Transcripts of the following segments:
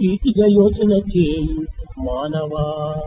వీటిగా యోచన చేయు మానవా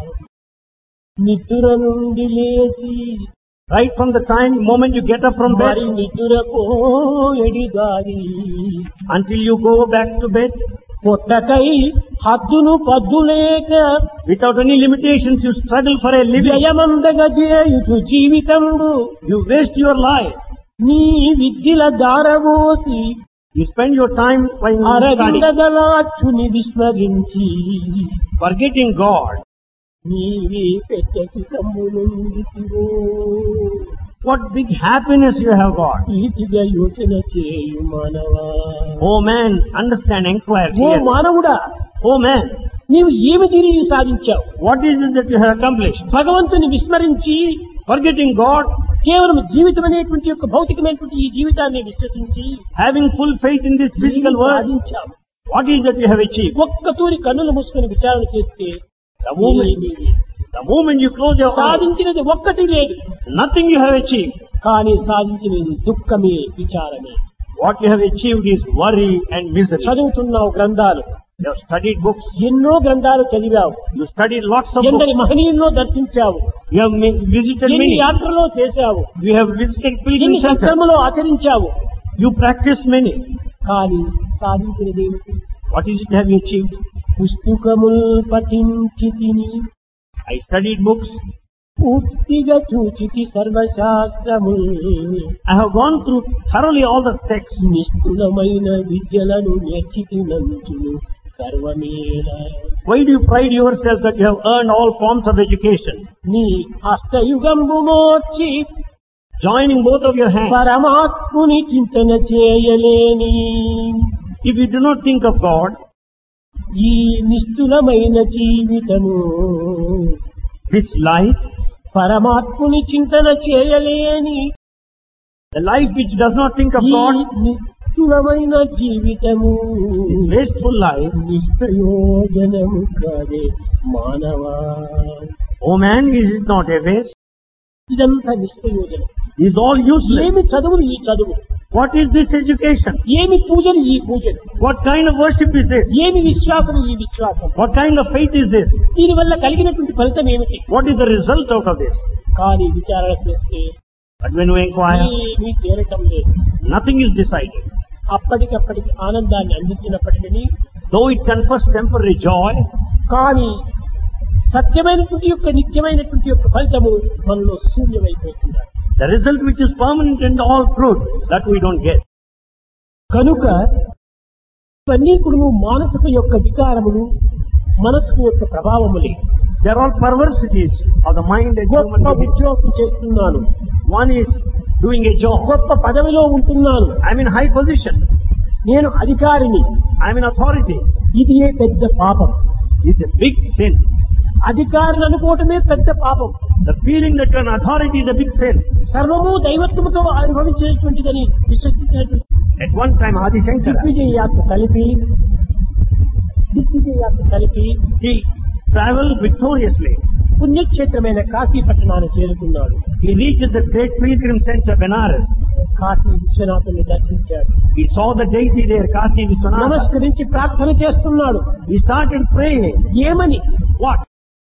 నిద్ర నుండి లేచి Right from the time, moment you get up from bed, మరి నిద్రకు ఎడిగారి until you go back to bed, పొట్టకై హద్దును పద్దులేక without any limitations, you struggle for a living. జయమందగ చేయుచు జీవితంబు You waste your life. నీ విద్యల దారవోసి You spend your time while studying, అరవిందగలాచుని విస్మరించి forgetting God. నీవే పెద్ద సుఖములుండితివో What big happiness you have got. వీటిగా యోచన చేయు మానవా Oh man, understand, inquire oh here. మానవుడా Oh man, నీవు ఏమి తిరిగి సాధించావు what is it that you have accomplished? భగవంతుని విస్మరించి Forgetting God, కేవలం జీవితం అనేటువంటి యొక్క భౌతికమైనటువంటి ఈ జీవితాన్ని విశ్వసించి having full faith in this physical నీవు world, సాధించావు what is that you have achieved? ఒక్క తూరి కన్నులు మూసుకొని విచారణ చేస్తే The moment, ఏమీ the moment you close your eyes, సాధించినది ఒక్కటి లేదు nothing you have achieved. కానీ సాధించినది దుఃఖమే విచారమే What you have achieved is worry and misery. చదువుతున్నావు గ్రంథాలు You have studied books. ఎన్నో గ్రంథాలు చదివావు You studied lots of ఎందరి books. మహనీయుల్లో దర్శించావు You have mi- visited ఎన్ని many. యాత్రలో చేశావు You have visited pilgrim ఎన్ని centers. సత్రములో ఆచరించావు You practiced many. కానీ సాధించినది ఏమిటి What is it have you achieved? పుస్తకముల్ పఠించి తిని I studied books. పూర్తిగా చూచితి సర్వశాస్త్రముల్ I have gone through thoroughly all the texts. నిష్ఠులమైన విద్యలను నేర్చితి నంచును గర్వమేల Why do you pride yourself that you have earned all forms of education? నీ హస్తయుగంబు మోర్చి Joining both of your hands. పరమాత్ముని చింతన చేయలేని If you do not think of God, ఈ నిష్ఠులమైన జీవితము this life, పరమాత్ముని చింతన చేయలేని the life which does not think of ఈ God, నిష్ఠులమైన జీవితము is wasteful life. నిష్ప్రయోజనము కాదే మానవా Oh man, is it not a waste? ఇదంతా నిష్ప్రయోజనం Is all useless. ఏమి చదువులు ఈ చదువు What is this education? ఏమి పూజలు ఈ పూజలు What kind of worship is this? ఏమి విశ్వాసం ఈ విశ్వాసం What kind of faith is this? దీనివల్ల కలిగినటువంటి ఫలితం ఏమిటి What is the result out of this? కానీ విచారణ చేస్తే But when we inquire, ఏమీ తేరటం లేదు nothing is decided. అప్పటికప్పటికి ఆనందాన్ని అందించినప్పటికీ Though it confers temporary joy, కానీ సత్యమైనటువంటి యొక్క నిత్యమైనటువంటి యొక్క ఫలితము మనలో శూన్యమైపోతున్నారు the result which is permanent and all truth, that we don't get. కనుక ఇవన్నీ కూడా మానసిక యొక్క వికారములు మనసుకు యొక్క ప్రభావములే They're all perversities of the mind and human గొప్ప being. ఉద్యోగం చేస్తున్నాను One is doing a job. గొప్ప పదవిలో ఉంటున్నాను I'm in high position. నేను అధికారిని I'm in authority. ఇది ఏ పెద్ద పాపం It's a big sin. అధికారులు అనుకోవటమే పెద్ద పాపం The feeling that you're an authority is a big sin. సర్వము దైవత్వముతో అనుభవించేటువంటిదని విశ్వసించినటువంటి At one time, Adi Shankara, దిగ్విజయ యాత్ర కలిపి దిగ్విజయ యాత్ర కలిపి he traveled victoriously. పుణ్యక్షేత్రమైన కాశీ పట్టణాన్ని చేరుకున్నాడు He reached the great pilgrim center, Benares. Kashi విశ్వనాథుని దర్శించాడు He saw the deity there, Kasi Vishwanath. నమస్కరించి ప్రార్థన చేస్తున్నాడు He started praying. ఏమని What?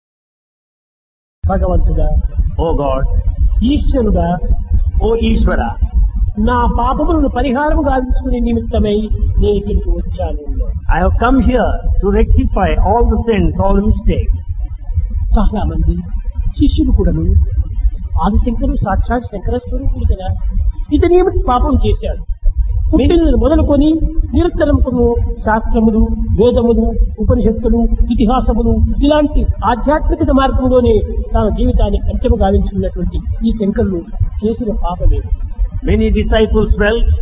భగవంతుడా Oh God, ఈశ్వరుడా oh Ishvara, నా పాపములను పరిహారం గావించుకునే నిమిత్తమై నేను ఇక్కడికి వచ్చాను I have come here to rectify all the sins, all the mistakes. చాలా మంది శిష్యులు కూడాను ఆదిశంకరుడు సాక్షాత్ శంకర స్వరూపుడు కదా ఇతను ఏమిటి పాపం చేశాడు పుట్టిన మొదలుకొని నిరంతరం కొన్ని శాస్త్రములు వేదములు ఉపనిషత్తులు ఇతిహాసములు ఇలాంటి ఆధ్యాత్మికత మార్గంలోనే తన జీవితాన్ని అంత్యము గావించుకున్నటువంటి ఈ శంకరులు చేసిన పాపమే Many disciples dwelt